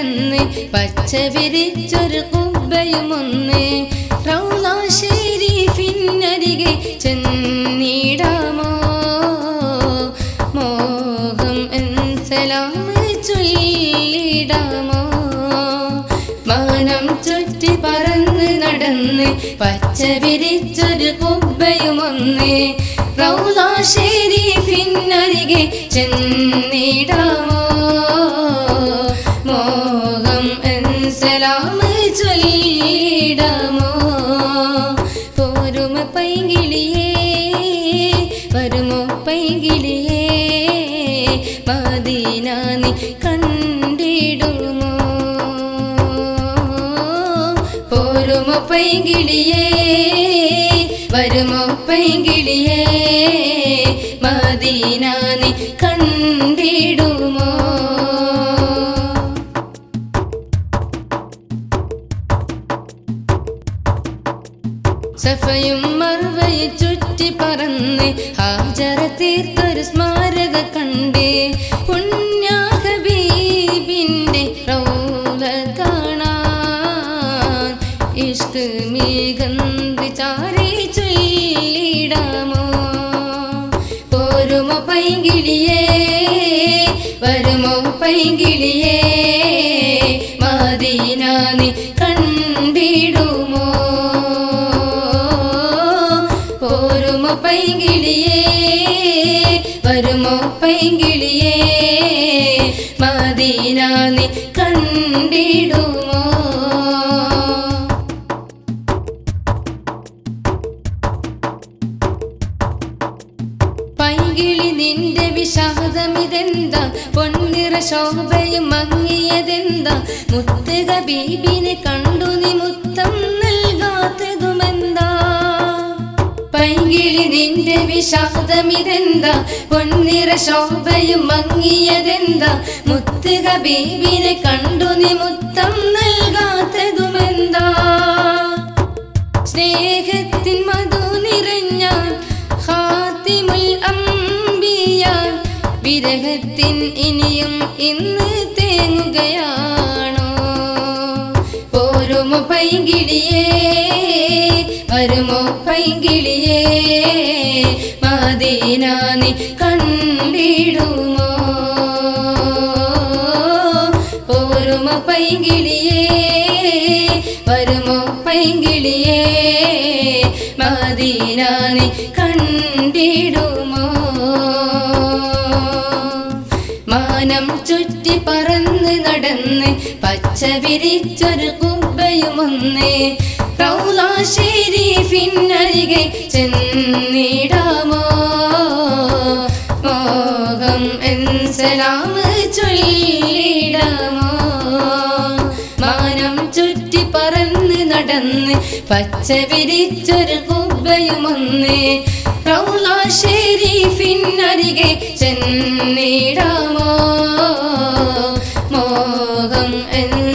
നടന്ന് പച്ച വിരിച്ചൊരു കുബ്ബയുമൊന്ന് റൗലാശ്ശേരി പിന്നരികെ ചെന്നിടാമോ മോഹം എൻസലാം ചൊല്ലിടാമോ മാനം ചുറ്റി പറന്ന് നടന്ന് പച്ച വിരിച്ചൊരു കുബ്ബയുമൊന്ന് റൗലാശ്ശേരി പിന്നരികെ ചെന്നിടാമോ മോഹം എൻസലാം ചൊല്ലിടാമോ പോരുമ പൈകിളിയേ വരുമോ പൈകിളിയേ മദീന നീ കണ്ടിടുമോ പോരുമോ പൈകിളിയേ വരുമോ പൈകിളിയേ മദീന നീ കണ്ടിടുമോ സഫയും മറുവയെ ചുറ്റി പറന്ന് ഹാജറ തീർത്തൊരു സ്മാരക കണ്ടേ പുണ്യാഹബീബിന്റെ റൗല കാണാൻ ഇഷ്ക് മികന്തി ചാരി ചൊല്ലിടാമോ പോരുമോ പൈകിളിയേ വരുമോ പൈകിളിയേ മദീന നീ കണ്ടിടുമോ പോരുമോ പൈകിളിയേ വരുമോ പൈകിളിയേ മദീന നീ കണ്ടിടുമോ പൈകിളി നിന്റെ വിഷാദമിതെന്താ പൊന്നിറ ശോഭയും മങ്ങിയതെന്താ മുത്തുക ബീബിനെ കണ്ടു നീ മുത്തം നൽകാത്തതുമെന്താ പൈകിളി നിന്റെ വിഷാദമിതെന്താ പൊന്നിറ ശോഭയും മങ്ങിയതെന്താ മുത്തുക ബീബിനെ കണ്ടു നീ മുത്തം നൽകാത്തതുമെന്താ സ്നേഹത്തിൻ മധു നിറഞ്ഞ ഖാത്തിമുൽ അംബിയ വിരഹത്തിൻ ഇനിയും ഇന്ന് തേങ്ങുകയാണോ പോരുമോ പൈകിളിയേ വരുമോ പൈകിളിയേ മദീന നീ കണ്ടിടുമോ പോരുമോ പൈകിളിയേ വരുമോ പൈകിളിയേ മദീന നീ കണ്ടിടുമോ മാനം ചുറ്റി പറന്ന് നടന്ന് പച്ച വിരിച്ചൊരു കുബ്ബയുമൊന്ന് കൗലാശ്ശേരി പിന്നരികെ ചെന്നിടാമോ മോഹം എൻസലാം ചൊല്ലിടാമോ മാനം ചുറ്റി പറന്ന് നടന്ന് പച്ച വിരിച്ചൊരു കുബ്ബയുമൊന്ന് കൗലാശ്ശേരി പിന്നരികെ ചെന്നിടാമോ മോഹം എൻ